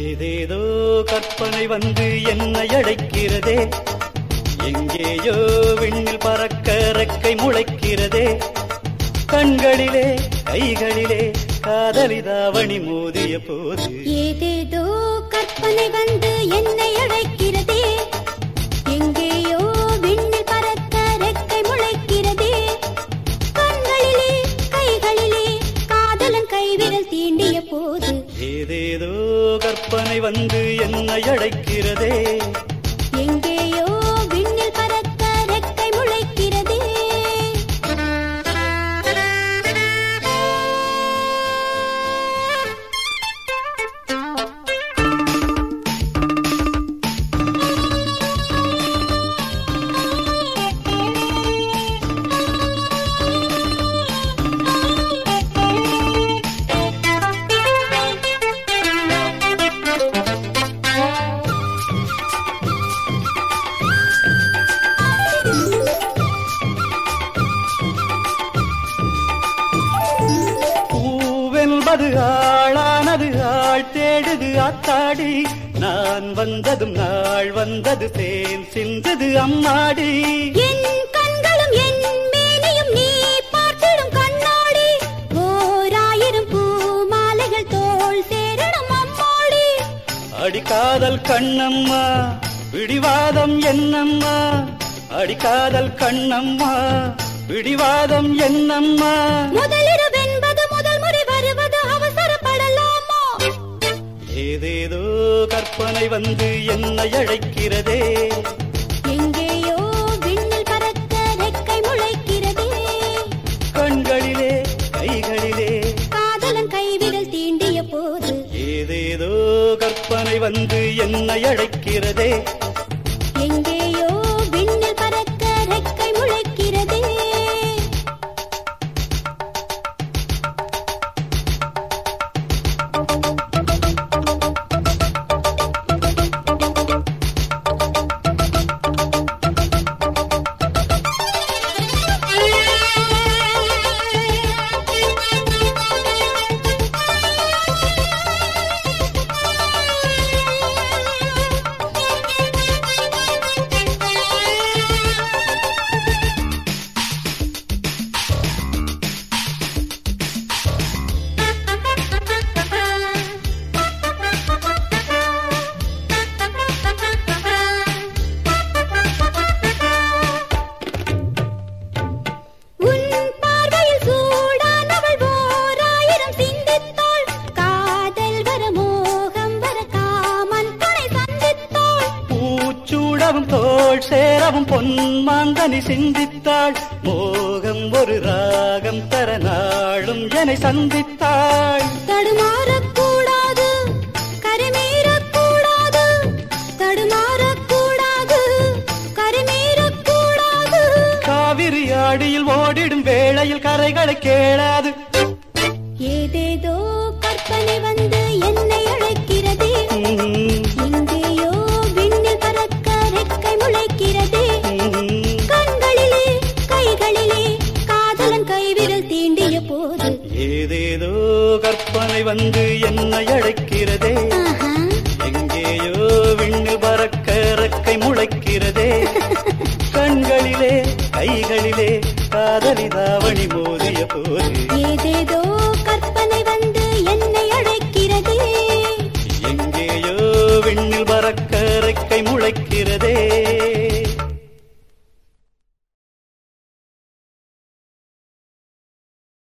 ஏதேதோ கற்பனை வந்து என்னை அழைக்கிறதே எங்கேயோ விண்ணில் பறக்க ரெக்கை முளைக்கிறதே கண்களிலே கைகளிலே காதலிதாவணி மோதிய போது ஏதேதோ கற்பனை வந்து என்னை அழைக்கிறதே எங்கேயோ விண்ணில் பறக்க ரெக்கை முளைக்கிறதே கண்களிலே கைகளிலே காதலன் கைவிரல் தீண்டிய போது ஏதேதோ கற்பனை வந்து என்னை அழைக்கிறதே எங்கேயோ விண்ணில் பறக்க ரெக்கை முளைக்கிறதே பூவென்பது ஆளானது ஆள் தேடுது ஆத்தாடி நான் வந்ததும் நாள் வந்தது தேன் சிந்தது அம்மாடி என் கண்களும் என் மேனியும் நீ பார்த்திடும் கண்ணாடி ஓராயிரம் பூ மாலைகள் தோள் சேரணும் அம்மாடி அடிக்காதல் கண்ணம்மா பிடிவாதம் என்னம்மா அடிக்காதல் கண்ணம்மா பிடிவாதம் என்னம்மா முதலிரவென்பது முதல் முறை வருவது அவசரப்படலாமா ஏதேதோ கற்பனை வந்து என்னை அழைக்கிறதே எங்கேயோ விண்ணில் பறக்க ரெக்கை முளைக்கிறதே கண்களிலே கைகளிலே காதலன் கைவிரல் தீண்டிய போது ஏதேதோ கற்பனை வந்து என்னை அழைக்கிறதே எங்கேயோ விண்ணில் பறக்க ரெக்கை முளைக்கிறதே உன் பார்வையில் சூடானவள் ஓராயிரம் சிந்தித்தாள் காதல் வர மோகம் வர காமன் துணை சந்தித்தாள் பூச்சூடவும் தோள் சேரவும் பொன்மாந்தனி சிந்தித்தாள் மோகம் ஒரு ராகம் தர நாளும் என்னை சந்தித்தாள் தடுமாறக்கூடாது கரைமீறக்கூடாது தடுமாறக்கூடாது கரைமீறக்கூடாது காவிரி ஆடியில் ஓடிடும் வேளையில் கரைகளை கேளாது ஏதேதோ கற்பனை வந்து என்னை அழைக்கிறதே உம், எங்கேயோ விண்ணில் பறக்க ரெக்கை முளைக்கிறதே உம். கண்களிலே கைகளிலே காதலன் கைவிரல் தீண்டிய போது ஏதேதோ கற்பனை வந்து என்னை அழைக்கிறதே ஆஹா, எங்கேயோ விண்ணில் பறக்க ரெக்கை முளைக்கிறதே கண்களிலே கைகளிலே காதலி தாவணி மோதிய போது ஏதேதோ